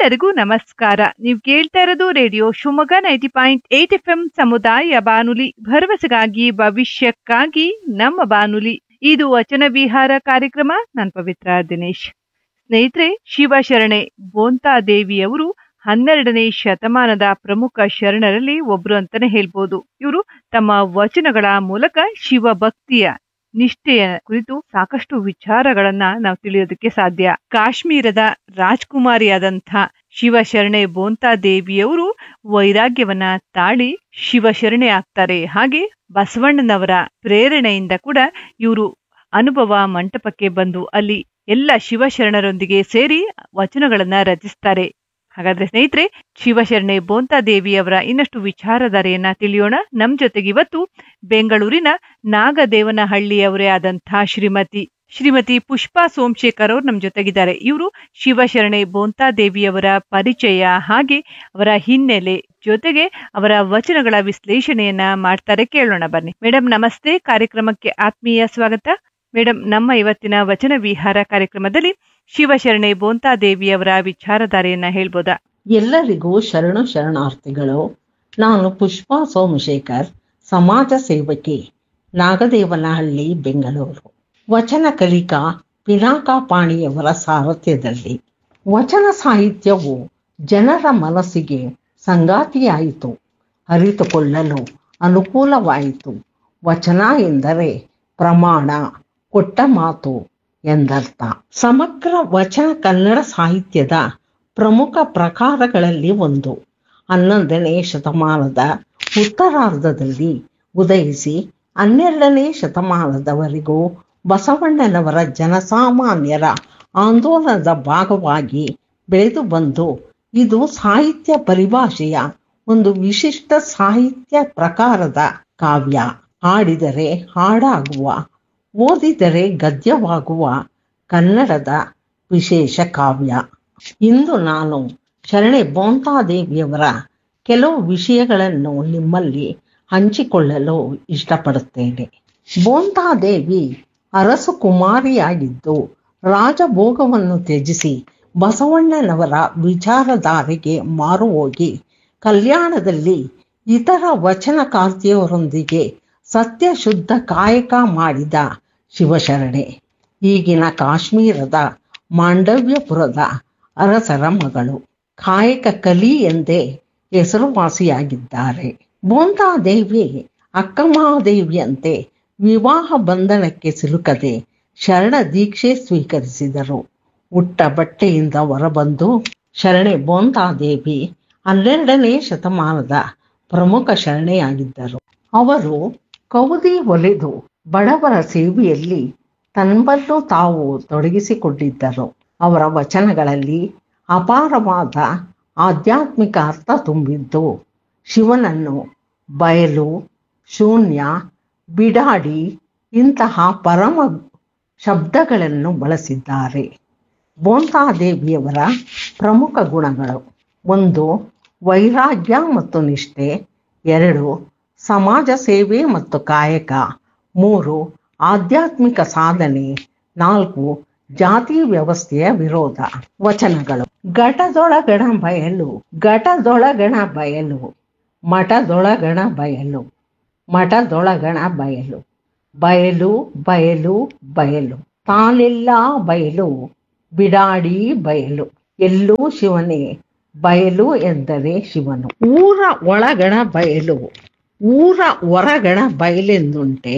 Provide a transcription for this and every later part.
ಎಲ್ಲರಿಗೂ ನಮಸ್ಕಾರ ನೀವು ಕೇಳ್ತಾ ಇರೋದು radio Shivamogga ninety point eight F M ಸಮುದಾಯ ಬಾನುಲಿ ಭರವಸೆಗಾಗಿ ಭವಿಷ್ಯಕ್ಕಾಗಿ ನಮ್ಮ ಬಾನುಲಿ ಇದು ವಚನ ವಿಹಾರ ಕಾರ್ಯಕ್ರಮ ನಾನು ಪವಿತ್ರ ದಿನೇಶ್ ಸ್ನೇಹಿತರೆ ಶಿವಶರಣೆ ಬೋಂತಾ ದೇವಿಯವರು ಹನ್ನೆರಡನೇ ಶತಮಾನದ ಪ್ರಮುಖ ಶರಣರಲ್ಲಿ ಒಬ್ರು ಅಂತಾನೆ ಹೇಳ್ಬೋದು ಇವರು ತಮ್ಮ ವಚನಗಳ ಮೂಲಕ ಶಿವ ಭಕ್ತಿಯ ನಿಷ್ಠೆಯ ಕುರಿತು ಸಾಕಷ್ಟು ವಿಚಾರಗಳನ್ನ ನಾವು ತಿಳಿಯೋದಕ್ಕೆ ಸಾಧ್ಯ ಕಾಶ್ಮೀರದ ರಾಜ್ಕುಮಾರಿಯಾದಂಥ ಶಿವಶರಣೆ ಬೋಂತಾ ದೇವಿಯವರು ವೈರಾಗ್ಯವನ್ನ ತಾಳಿ ಶಿವಶರಣೆ ಆಗ್ತಾರೆ ಹಾಗೆ ಬಸವಣ್ಣನವರ ಪ್ರೇರಣೆಯಿಂದ ಕೂಡ ಇವರು ಅನುಭವ ಮಂಟಪಕ್ಕೆ ಬಂದು ಅಲ್ಲಿ ಎಲ್ಲ ಶಿವಶರಣರೊಂದಿಗೆ ಸೇರಿ ವಚನಗಳನ್ನ ರಚಿಸ್ತಾರೆ ಹಾಗಾದ್ರೆ ಸ್ನೇಹಿತರೆ ಶಿವಶರಣೆ ಬೋಂತಾ ದೇವಿಯವರ ಇನ್ನಷ್ಟು ವಿಚಾರಧಾರೆಯನ್ನ ತಿಳಿಯೋಣ ನಮ್ ಜೊತೆಗೆ ಇವತ್ತು ಬೆಂಗಳೂರಿನ ನಾಗದೇವನಹಳ್ಳಿಯವರೇ ಆದಂತಹ ಶ್ರೀಮತಿ ಶ್ರೀಮತಿ ಪುಷ್ಪಾ ಸೋಮಶೇಖರ್ ಅವರು ನಮ್ ಜೊತೆಗಿದ್ದಾರೆ ಇವರು ಶಿವಶರಣೆ ಬೋಂತಾ ದೇವಿಯವರ ಪರಿಚಯ ಹಾಗೆ ಅವರ ಹಿನ್ನೆಲೆ ಜೊತೆಗೆ ಅವರ ವಚನಗಳ ವಿಶ್ಲೇಷಣೆಯನ್ನ ಮಾಡ್ತಾರೆ ಕೇಳೋಣ ಬನ್ನಿ ಮೇಡಮ್ ನಮಸ್ತೆ ಕಾರ್ಯಕ್ರಮಕ್ಕೆ ಆತ್ಮೀಯ ಸ್ವಾಗತ ಮೇಡಮ್ ನಮ್ಮ ಇವತ್ತಿನ ವಚನ ವಿಹಾರ ಕಾರ್ಯಕ್ರಮದಲ್ಲಿ ಶಿವಶರಣೆ ಬೋಂತಾ ದೇವಿಯವರ ವಿಚಾರಧಾರೆಯನ್ನ ಹೇಳ್ಬೋದಾ ಎಲ್ಲರಿಗೂ ಶರಣು ಶರಣಾರ್ಥಿಗಳು ನಾನು ಪುಷ್ಪಾ ಸೋಮಶೇಖರ್ ಸಮಾಜ ಸೇವಕಿ ನಾಗದೇವನಹಳ್ಳಿ ಬೆಂಗಳೂರು ವಚನ ಕಲಿಕಾ ಪಿನಾಕ ಪಾಣಿಯವರ ಸಾರಥ್ಯದಲ್ಲಿ ವಚನ ಸಾಹಿತ್ಯವು ಜನರ ಮನಸ್ಸಿಗೆ ಸಂಗಾತಿಯಾಯಿತು ಅರಿತುಕೊಳ್ಳಲು ಅನುಕೂಲವಾಯಿತು ವಚನ ಎಂದರೆ ಪ್ರಮಾಣ ಕೊಟ್ಟ ಮಾತು ಎಂದರ್ಥ ಸಮಗ್ರ ವಚನ ಕನ್ನಡ ಸಾಹಿತ್ಯದ ಪ್ರಮುಖ ಪ್ರಕಾರಗಳಲ್ಲಿ ಒಂದು ಹನ್ನೊಂದನೇ ಶತಮಾನದ ಉತ್ತರಾರ್ಧದಲ್ಲಿ ಉದಯಿಸಿ ಹನ್ನೆರಡನೇ ಶತಮಾನದವರೆಗೂ ಬಸವಣ್ಣನವರ ಜನಸಾಮಾನ್ಯರ ಆಂದೋಲನದ ಭಾಗವಾಗಿ ಬೆಳೆದು ಬಂದು ಇದು ಸಾಹಿತ್ಯ ಪರಿಭಾಷೆಯ ಒಂದು ವಿಶಿಷ್ಟ ಸಾಹಿತ್ಯ ಪ್ರಕಾರದ ಕಾವ್ಯ ಹಾಡಿದರೆ ಹಾಡಾಗುವ ಓದಿದರೆ ಗದ್ಯವಾಗುವ ಕನ್ನಡದ ವಿಶೇಷ ಕಾವ್ಯ ಇಂದು ನಾನು ಶರಣೆ ಬೋಂತಾದೇವಿಯವರ ಕೆಲವು ವಿಷಯಗಳನ್ನು ನಿಮ್ಮಲ್ಲಿ ಹಂಚಿಕೊಳ್ಳಲು ಇಷ್ಟಪಡುತ್ತೇನೆ ಬೋಂತಾದೇವಿ ಅರಸು ಕುಮಾರಿಯಾಗಿದ್ದು ರಾಜಭೋಗವನ್ನು ತ್ಯಜಿಸಿ ಬಸವಣ್ಣನವರ ವಿಚಾರಧಾರೆಗೆ ಮಾರು ಹೋಗಿ ಕಲ್ಯಾಣದಲ್ಲಿ ಇತರ ವಚನಕಾರ್ತಿಯವರೊಂದಿಗೆ ಸತ್ಯಶುದ್ಧ ಕಾಯಕ ಮಾಡಿದ ಶಿವಶರಣೆ ಈಗಿನ ಕಾಶ್ಮೀರದ ಮಾಂಡವ್ಯಪುರದ ಅರಸರ ಮಗಳು ಕಾಯಕ ಕಲಿ ಎಂದೇ ಹೆಸರುವಾಸಿಯಾಗಿದ್ದಾರೆ ಬೋಂತಾದೇವಿ ಅಕ್ಕಮಹಾದೇವಿಯಂತೆ ವಿವಾಹ ಬಂಧನಕ್ಕೆ ಸಿಲುಕದೆ ಶರಣ ದೀಕ್ಷೆ ಸ್ವೀಕರಿಸಿದರು ಉಟ್ಟ ಬಟ್ಟೆಯಿಂದ ಹೊರಬಂದು ಶರಣೆ ಬೋಂತಾದೇವಿ ಹನ್ನೆರಡನೇ ಶತಮಾನದ ಪ್ರಮುಖ ಶರಣೆಯಾಗಿದ್ದರು ಅವರು ಕೌದಿ ಒಲೆದು ಬಡವರ ಸೇವೆಯಲ್ಲಿ ತನ್ನನ್ನು ತಾವು ತೊಡಗಿಸಿಕೊಂಡಿದ್ದರು ಅವರ ವಚನಗಳಲ್ಲಿ ಅಪಾರವಾದ ಆಧ್ಯಾತ್ಮಿಕ ಅರ್ಥ ತುಂಬಿದ್ದು ಶಿವನನ್ನು ಬಯಲು ಶೂನ್ಯ ಬಿಡಾಡಿ ಇಂತಹ ಪರಮ ಶಬ್ದಗಳನ್ನು ಬಳಸಿದ್ದಾರೆ ಬೋಂತಾದೇವಿಯವರ ಪ್ರಮುಖ ಗುಣಗಳು ಒಂದು ವೈರಾಗ್ಯ ಮತ್ತು ನಿಷ್ಠೆ ಎರಡು ಸಮಾಜ ಸೇವೆ ಮತ್ತು ಕಾಯಕ ಮೂರು ಆಧ್ಯಾತ್ಮಿಕ ಸಾಧನೆ ನಾಲ್ಕು ಜಾತಿ ವ್ಯವಸ್ಥೆಯ ವಿರೋಧ ವಚನಗಳು ಘಟದೊಳಗಣ ಬಯಲು ಘಟದೊಳಗಣ ಬಯಲು ಮಠದೊಳಗಣ ಬಯಲು ಮಠದೊಳಗಣ ಬಯಲು ಬಯಲು ಬಯಲು ಬಯಲು ತಾನೆಲ್ಲ ಬಯಲು ಬಿಡಾಡಿ ಬಯಲು ಎಲ್ಲೂ ಶಿವನೇ ಬಯಲು ಎಂದರೆ ಶಿವನು ಊರ ಒಳಗಣ ಬಯಲು ಊರ ಹೊರಗಣ ಬಯಲೆಂದುಂಟೆ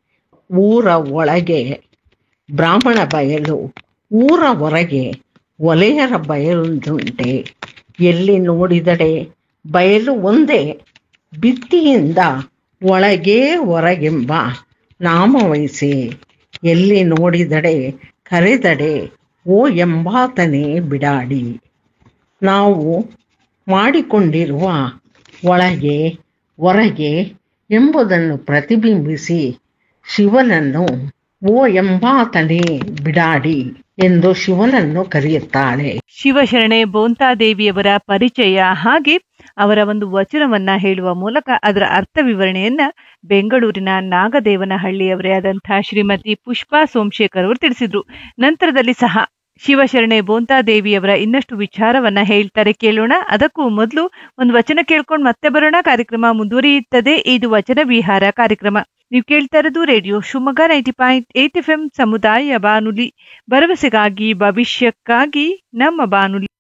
ಊರ ಒಳಗೆ ಬ್ರಾಹ್ಮಣ ಬಯಲು ಊರ ಹೊರಗೆ ಒಲೆಯರ ಬಯಲುಂಟೆ ಎಲ್ಲಿ ನೋಡಿದರೆ ಬಯಲು ಒಂದೇ ಭಿತ್ತಿಯಿಂದ ಒಳಗೆ ಹೊರಗೆಂಬ ನಾಮವಹಿಸಿ ಎಲ್ಲಿ ನೋಡಿದಡೆ ಕರೆದಡೆ ಓ ಎಂಬಾತನೇ ಬಿಡಾಡಿ ನಾವು ಮಾಡಿಕೊಂಡಿರುವ ಒಳಗೆ ಹೊರಗೆ ಎಂಬುದನ್ನು ಪ್ರತಿಬಿಂಬಿಸಿ ಶಿವನನ್ನು ಓ ಎಂಬಾತನೇ ಬಿಡಾಡಿ ಎಂದು ಶಿವನನ್ನು ಕರೆಯುತ್ತಾಳೆ ಶಿವಶರಣೆ ಬೋಂತಾದೇವಿಯವರ ಪರಿಚಯ ಹಾಗೆ ಅವರ ಒಂದು ವಚನವನ್ನ ಹೇಳುವ ಮೂಲಕ ಅದರ ಅರ್ಥ ವಿವರಣೆಯನ್ನ ಬೆಂಗಳೂರಿನ ನಾಗದೇವನಹಳ್ಳಿಯವರೇ ಆದಂತಹ ಶ್ರೀಮತಿ ಪುಷ್ಪಾ ಸೋಮಶೇಖರ್ ಅವರು ತಿಳಿಸಿದ್ರು ನಂತರದಲ್ಲಿ ಸಹ ಶಿವಶರಣೆ ಬೋಂತಾದೇವಿಯವರ ಇನ್ನಷ್ಟು ವಿಚಾರವನ್ನ ಹೇಳ್ತಾರೆ ಕೇಳೋಣ ಅದಕ್ಕೂ ಮೊದಲು ಒಂದು ವಚನ ಕೇಳ್ಕೊಂಡು ಮತ್ತೆ ಬರೋಣ ಕಾರ್ಯಕ್ರಮ ಮುಂದುವರಿಯುತ್ತದೆ ಇದು ವಚನ ವಿಹಾರ ಕಾರ್ಯಕ್ರಮ ನೀವು ಕೇಳ್ತಾ ಇರೋದು radio Shivamogga ninety point eight F M ಸಮುದಾಯ ಬಾನುಲಿ ಭರವಸೆಗಾಗಿ ಭವಿಷ್ಯಕ್ಕಾಗಿ ನಮ್ಮ ಬಾನುಲಿ